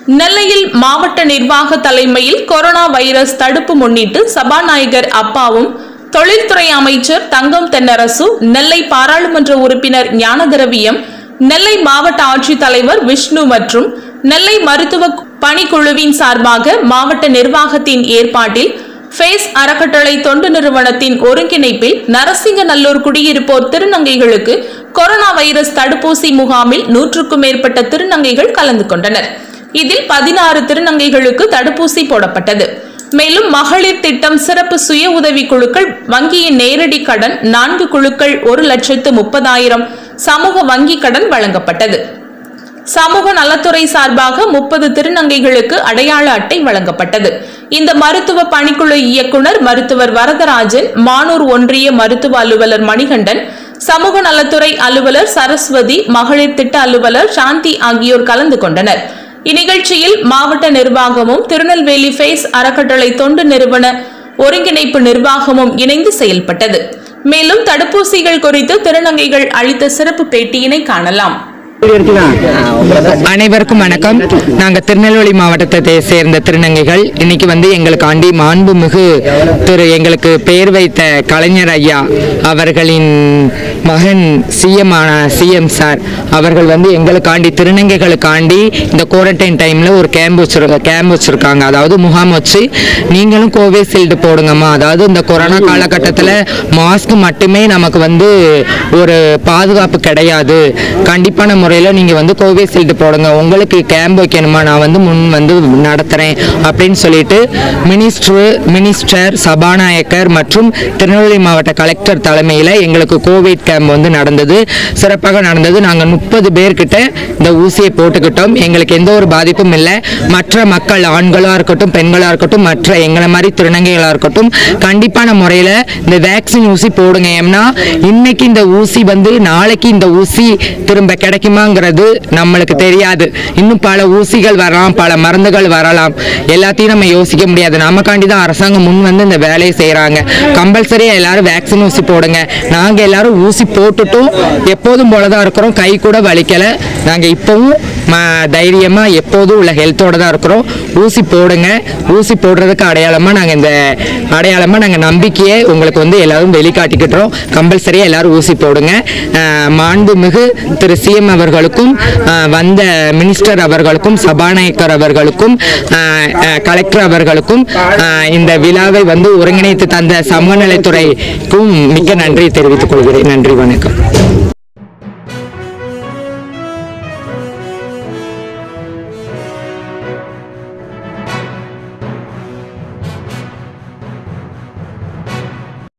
நெல்லையில் மாவட்ட நிர்வாக தலைமையில் கொரோனா வைரஸ் தடுப்பு முன்னிட்டு சபாநாயகர் அப்பாவும் தொழில்துறை அமைச்சர் தங்கம் தென்னரசு நெல்லை பாராளுமன்ற உறுப்பினர் ஞானதிரவியம் நெல்லை மாவட்ட ஆட்சித்தலைவர் விஷ்ணு மற்றும் நெல்லை மருத்துவ பணிக்குழுவின் சார்பாக மாவட்ட நிர்வாகத்தின் ஏற்பாட்டில் ஃபேஸ் அறக்கட்டளை தொண்டு நிறுவனத்தின் ஒருங்கிணைப்பில் நரசிங்கநல்லூர் குடியிருப்போர் திருநங்கைகளுக்கு கொரோனா வைரஸ் தடுப்பூசி முகாமில் நூற்றுக்கும் மேற்பட்ட திருநங்கைகள் கலந்து கொண்டனர் இதில் பதினாறு திருநங்கைகளுக்கு தடுப்பூசி போடப்பட்டது மேலும் மகளிர் திட்டம் சிறப்பு சுய உதவி குழுக்கள் வங்கியின் நேரடி கடன் நான்கு குழுக்கள் ஒரு லட்சத்து முப்பதாயிரம் சமூக வங்கி கடன் வழங்கப்பட்டது சமூக நலத்துறை சார்பாக முப்பது திருநங்கைகளுக்கு அடையாள அட்டை வழங்கப்பட்டது இந்த மருத்துவ பணிக்குழு இயக்குனர் மருத்துவர் வரதராஜன் மானூர் ஒன்றிய மருத்துவ அலுவலர் மணிகண்டன் சமூக நலத்துறை அலுவலர் சரஸ்வதி மகளிர் திட்ட அலுவலர் சாந்தி ஆகியோர் கலந்து கொண்டனர் இந்நிகழ்ச்சியில் மாவட்ட நிர்வாகமும் திருநெல்வேலி ஃபேஸ் அறக்கட்டளை தொண்டு நிறுவன ஒருங்கிணைப்பு நிர்வாகமும் இணைந்து செயல்பட்டது மேலும் தடுப்பூசிகள் குறித்து திருநங்கைகள் அளித்த சிறப்பு பேட்டியினை காணலாம் அனைவருக்கும் வணக்கம் நாங்க திருநெல்வேலி மாவட்டத்தை சேர்ந்த திருநங்கைகள் இன்னைக்கு வந்து எங்களுக்கு ஆண்டி மாண்புமிகு திரு எங்களுக்கு பெயர் வைத்த கலைஞர் ஐயா அவர்களின் மகன் சிஎம் ஆன சிஎம் சார் அவர்கள் வந்து எங்களுக்காண்டி திருநங்கைகளுக்காண்டி இந்த குவாரண்டைன் டைம்ல ஒரு கேம்ப் வச்சிருக்க கேம்ப் வச்சிருக்காங்க அதாவது முகாம் வச்சு நீங்களும் கோவிஷீல்டு போடுங்கம்மா அதாவது இந்த கொரோனா காலகட்டத்தில் மாஸ்க் மட்டுமே நமக்கு வந்து ஒரு பாதுகாப்பு கிடையாது கண்டிப்பான முறையில் நீங்கள் வந்து கோவிஷீல்டு போடுங்க உங்களுக்கு கேம்ப் வைக்கணுமா நான் வந்து முன் வந்து நடத்துகிறேன் அப்படின்னு சொல்லிட்டு மினிஸ்டர் மினிஸ்டர் சபாநாயகர் மற்றும் திருநெல்வேலி மாவட்ட கலெக்டர் தலைமையில் எங்களுக்கு கோவிட் கேம்ப் வந்து நடந்தது சிறப்பாக நடந்தது நாங்கள் முப்பது பேர்கிட்ட இந்த ஊசியை போட்டுக்கிட்டோம் எங்களுக்கு எந்த ஒரு பாதிப்பும் இல்லை மற்ற மக்கள் ஆண்களாக இருக்கட்டும் பெண்களாக இருக்கட்டும் மற்ற எங்களை மாதிரி திருநங்கைகளாக இருக்கட்டும் கண்டிப்பான முறையில் இந்த வேக்சின் ஊசி போடுங்க ஏன்னா இன்னைக்கு இந்த ஊசி வந்து நாளைக்கு இந்த ஊசி திரும்ப கிடைக்குமாங்கிறது நம்மளுக்கு தெரியாது இன்னும் பல ஊசிகள் வரலாம் பல மருந்துகள் வரலாம் எல்லாத்தையும் நம்ம யோசிக்க முடியாது நமக்காண்டி தான் அரசாங்கம் முன் வந்து இந்த வேலையை செய்கிறாங்க கம்பல்சரியாக எல்லாரும் வேக்சின் ஊசி போடுங்க நாங்கள் எல்லாரும் ஊசி போட்டுட்டும் எப்போதும் போல தான் இருக்கிறோம் கை கூட வலிக்கலை நாங்கள் இப்போவும் ம தைரியமாக எப்போதும் உள்ள ஹெல்த்தோட தான் இருக்கிறோம் ஊசி போடுங்க ஊசி போடுறதுக்கு அடையாளமாக நாங்கள் இந்த அடையாளமாக நாங்கள் நம்பிக்கையை உங்களுக்கு வந்து எல்லாரும் வெளிக்காட்டிக்கிட்டுறோம் கம்பல்சரியாக எல்லாரும் ஊசி போடுங்க அஹ் மாண்புமிகு திரு சிஎம் அவர்களுக்கும் அஹ் வந்த மினிஸ்டர் அவர்களுக்கும் சபாநாயகர் அவர்களுக்கும் அஹ் அஹ் கலெக்டர் அவர்களுக்கும் அஹ் இந்த விழாவை வந்து ஒருங்கிணைத்து தந்த சமூகநலத்துறைக்கும் மிக்க நன்றி தெரிவித்துக் கொள்கிறேன் நன்றி வணக்கம்